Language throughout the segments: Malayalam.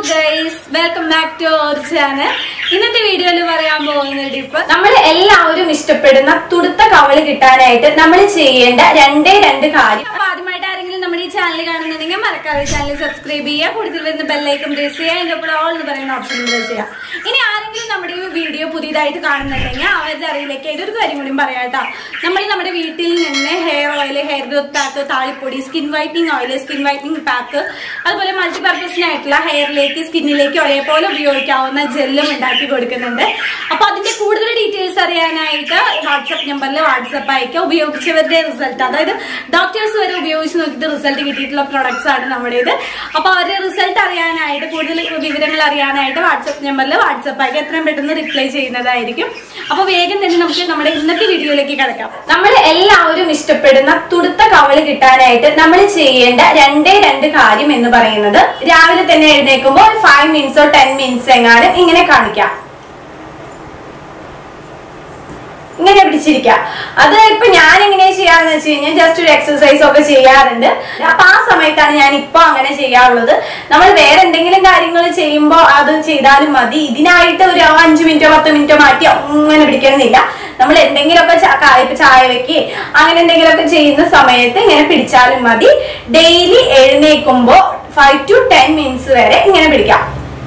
guys welcome back to our channel ഇന്നത്തെ വീഡിയോയിൽ പറയാൻ പോകുന്നത് ഇപ്പൊ നമ്മൾ എല്ലാവരും ഇഷ്ടപ്പെടുന്ന തുടുത്ത കവള് കിട്ടാനായിട്ട് നമ്മൾ ചെയ്യേണ്ട രണ്ടേ രണ്ട് കാര്യം അപ്പൊ ആദ്യമായിട്ട് ആരെങ്കിലും നമ്മുടെ ഈ ചാനൽ കാണുന്നുണ്ടെങ്കിൽ മറക്കാതെ ചാനൽ സബ്സ്ക്രൈബ് ചെയ്യുക കൂടുതൽ വരുന്ന ബെല്ലൈക്കൺ പ്രസ് ചെയ്യുക അതിന്റെ ഒപ്പം ഓൾ എന്ന് പറയുന്ന ഓപ്ഷൻ പ്രസ് ചെയ്യുക ഇനി ആരെങ്കിലും നമ്മുടെ ഈ വീഡിയോ പുതിയതായിട്ട് കാണുന്നുണ്ടെങ്കിൽ അവരുടെ അറിയിലേക്ക് ഇതൊരു കാര്യം കൂടി പറയാം കേട്ടോ നമ്മൾ നമ്മുടെ വീട്ടിൽ നിന്ന് hair oil hair growth pack താളിപ്പൊടി skin whitening oil skin whitening pack അതുപോലെ മൾട്ടിപർപ്പസിനായിട്ടുള്ള ഹെയറിലേക്ക് സ്കിന്നിലേക്ക് ഒരേപോലെ ഉപയോഗിക്കാവുന്ന ജെല്ലും ഉണ്ടാക്കി കൊടുക്കുന്നുണ്ട് അപ്പൊ അതിന്റെ കൂടുതൽ ഡീറ്റെയിൽസ് അറിയാനായിട്ട് വാട്സപ്പ് നമ്പറിൽ വാട്സപ്പ് അയക്കുക ഉപയോഗിച്ചവരുടെ റിസൾട്ട് അതായത് ഡോക്ടേഴ്സ് വരെ ഉപയോഗിച്ച് നോക്കിയിട്ട് റിസൾട്ട് കിട്ടിയിട്ടുള്ള പ്രൊഡക്ട്സ് ആണ് നമ്മുടേത് അപ്പൊ അവരുടെ റിസൾട്ട് അറിയാനായിട്ട് കൂടുതൽ വിവരങ്ങൾ അറിയാനായിട്ട് വാട്സപ്പ് നമ്പറിൽ വാട്സപ്പ് അയക്കുക എത്രയും പെട്ടെന്ന് റിപ്ലൈ ചെയ്യുന്നതായിരിക്കും അപ്പൊ വേഗം തന്നെ നമുക്ക് നമ്മുടെ ഇന്നത്തെ വീഡിയോയിലേക്ക് കിടക്കാം നമ്മൾ എല്ലാവരും ഇഷ്ടപ്പെടുന്ന തുടുത്ത കവള് കിട്ടാനായിട്ട് നമ്മൾ ചെയ്യേണ്ട രണ്ടേ രണ്ട് കാര്യം എന്ന് പറയുന്നത് രാവിലെ തന്നെ എഴുന്നേൽക്കുമ്പോൾ ഒരു ഫൈവ് മിനിറ്റ്സോ ടെൻ മിനിറ്റ്സ് എങ്ങാനും ഇങ്ങനെ കാണിക്കാം ഇങ്ങനെ പിടിച്ചിരിക്കാം അത് ഇപ്പൊ ഞാൻ എങ്ങനെയാ ചെയ്യാന്ന് വെച്ച് കഴിഞ്ഞാൽ ജസ്റ്റ് ഒരു എക്സസൈസ് ഒക്കെ ചെയ്യാറുണ്ട് അപ്പൊ ആ സമയത്താണ് ഞാൻ ഇപ്പൊ അങ്ങനെ ചെയ്യാറുള്ളത് നമ്മൾ വേറെ എന്തെങ്കിലും കാര്യങ്ങൾ ചെയ്യുമ്പോൾ അത് ചെയ്താലും മതി ഇതിനായിട്ട് ഒരു അഞ്ചു മിനിറ്റോ പത്ത് മിനിറ്റോ മാറ്റി അങ്ങനെ പിടിക്കണമെന്നില്ല നമ്മൾ എന്തെങ്കിലുമൊക്കെ ചാ- കാ- ഇപ്പൊ ചായ വെക്ക് അങ്ങനെ എന്തെങ്കിലുമൊക്കെ ചെയ്യുന്ന സമയത്ത് ഇങ്ങനെ പിടിച്ചാലും മതി ഡെയിലി എഴുന്നേൽക്കുമ്പോൾ ഫൈവ് ടു ടെൻ മിനിറ്റ്സ് വരെ ഇങ്ങനെ പിടിക്കാം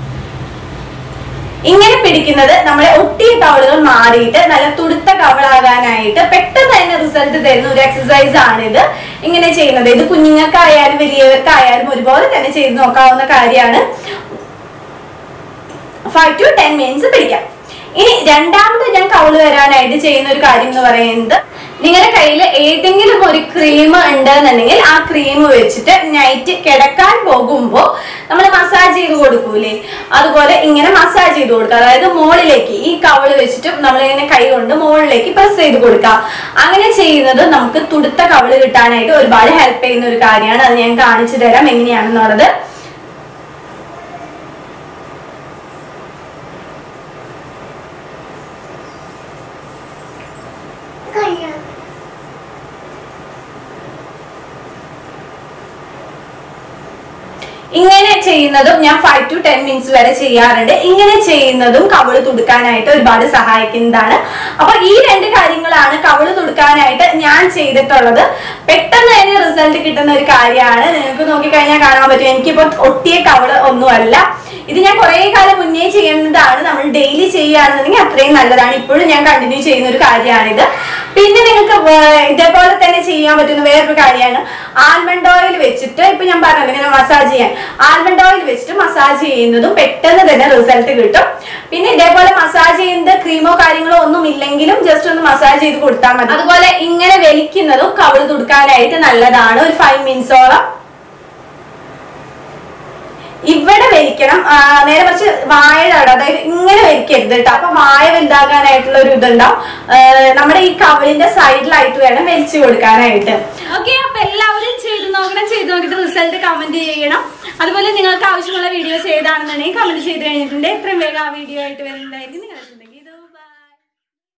ഇങ്ങനെ പിടിക്കുന്നത് നമ്മളെ ഒട്ടിയ കവളുകൾ മാറിയിട്ട് നല്ല തുടുത്ത കവളാകാനായിട്ട് പെട്ടെന്ന് തന്നെ റിസൾട്ട് തരുന്ന ഒരു എക്സസൈസ് ആണിത് ഇങ്ങനെ ചെയ്യുന്നത് ഇത് കുഞ്ഞുങ്ങൾക്കായാലും വലിയവർക്കായാലും ഒരുപോലെ തന്നെ ചെയ്ത് നോക്കാവുന്ന കാര്യമാണ് ഫൈവ് ടു ടെൻ മിനിറ്റ്സ് പിടിക്കാം ഇനി രണ്ടാമത് ഞാൻ കവള് വരാനായിട്ട് ചെയ്യുന്ന ഒരു കാര്യം എന്ന് പറയുന്നത് നിങ്ങളുടെ കയ്യിൽ ഏതെങ്കിലും ഒരു ക്രീം ഉണ്ടെന്നുണ്ടെങ്കിൽ ആ ക്രീം വെച്ചിട്ട് നൈറ്റ് കിടക്കാൻ പോകുമ്പോൾ നമ്മൾ മസാജ് ചെയ്ത് കൊടുക്കൂലേ അതുപോലെ ഇങ്ങനെ മസാജ് ചെയ്ത് കൊടുക്കുക അതായത് മുകളിലേക്ക് ഈ കവള് വെച്ചിട്ട് നമ്മൾ ഇങ്ങനെ കൈ കൊണ്ട് മുകളിലേക്ക് പ്രസ് ചെയ്ത് കൊടുക്കുക അങ്ങനെ ചെയ്യുന്നത് നമുക്ക് തുടുത്ത കവള് കിട്ടാനായിട്ട് ഒരുപാട് ഹെൽപ്പ് ചെയ്യുന്ന ഒരു കാര്യമാണ് അത് ഞാൻ കാണിച്ചു തരാം എങ്ങനെയാണെന്നുള്ളത് ഇങ്ങനെ ചെയ്യുന്നതും ഞാൻ ഫൈവ് ടു ടെൻ മിനിറ്റ്സ് വരെ ചെയ്യാറുണ്ട് ഇങ്ങനെ ചെയ്യുന്നതും കവിള് തുടുക്കാനായിട്ട് ഒരുപാട് സഹായിക്കുന്നതാണ് അപ്പൊ ഈ രണ്ട് കാര്യങ്ങളാണ് കവിള് തുടുക്കാനായിട്ട് ഞാൻ ചെയ്തിട്ടുള്ളത് പെട്ടെന്ന് തന്നെ റിസൾട്ട് കിട്ടുന്ന ഒരു കാര്യമാണ് നിങ്ങൾക്ക് നോക്കിക്കഴിഞ്ഞാൽ കാണാൻ പറ്റും എനിക്കിപ്പോ ഒട്ടിയ കവിള് ഒന്നുമല്ല ഇത് ഞാൻ കുറെ കാലം മുന്നേ ചെയ്യുന്നതാണ് നമ്മൾ ഡെയിലി ചെയ്യുകയാണെന്നുണ്ടെങ്കിൽ അത്രയും നല്ലതാണ് ഇപ്പോഴും ഞാൻ കണ്ടിന്യൂ ചെയ്യുന്ന ഒരു കാര്യമാണിത് പിന്നെ നിങ്ങൾക്ക് വേ- ഇതേപോലെ തന്നെ ചെയ്യാൻ പറ്റുന്ന വേറൊരു കാര്യമാണ് ആൽമണ്ട് ഓയിൽ വെച്ചിട്ട് ഇപ്പൊ ഞാൻ പറഞ്ഞത് ഇങ്ങനെ മസാജ് ചെയ്യാൻ ആൽമണ്ട് ഓയിൽ വെച്ചിട്ട് മസാജ് ചെയ്യുന്നതും പെട്ടെന്ന് തന്നെ റിസൾട്ട് കിട്ടും പിന്നെ ഇതേപോലെ മസാജ് ചെയ്യുന്നത് ക്രീമോ കാര്യങ്ങളോ ഒന്നും ഇല്ലെങ്കിലും ജസ്റ്റ് ഒന്ന് മസാജ് ചെയ്ത് കൊടുത്താൽ മതി അതുപോലെ ഇങ്ങനെ വലിക്കുന്നതും കവിള് തുടുക്കാനായിട്ട് നല്ലതാണ് ഒരു ഫൈവ് മിനിറ്റ്സോളം ഇവിടെ വലിക്കണം ആ, നേരെ കുറച്ച് വായയുടെ അവിടെ അതായത് ഇങ്ങനെ വലിക്കരുത് കേട്ടോ അപ്പൊ വായ വലുതാകാനായിട്ടുള്ള ഒരു ഇതുണ്ടാവും ആ, നമ്മുടെ ഈ കവിളിന്റെ സൈഡിലായിട്ട് വേണം വലിച്ചു കൊടുക്കാനായിട്ട് ഓക്കെ അപ്പൊ എല്ലാവരും ചെയ്ത് നോക്കണം ചെയ്ത് നോക്കിയിട്ട് റിസൾട്ട് കമന്റ് ചെയ്യണം അതുപോലെ നിങ്ങൾക്ക് ആവശ്യമുള്ള വീഡിയോസ് ഏതാണെന്നുണ്ടെങ്കിൽ കമന്റ് ചെയ്ത് കഴിഞ്ഞിട്ടുണ്ട് എത്രയും വേഗം ആ വീഡിയോ ആയിട്ട് വരുന്നതായിരിക്കും നിങ്ങൾ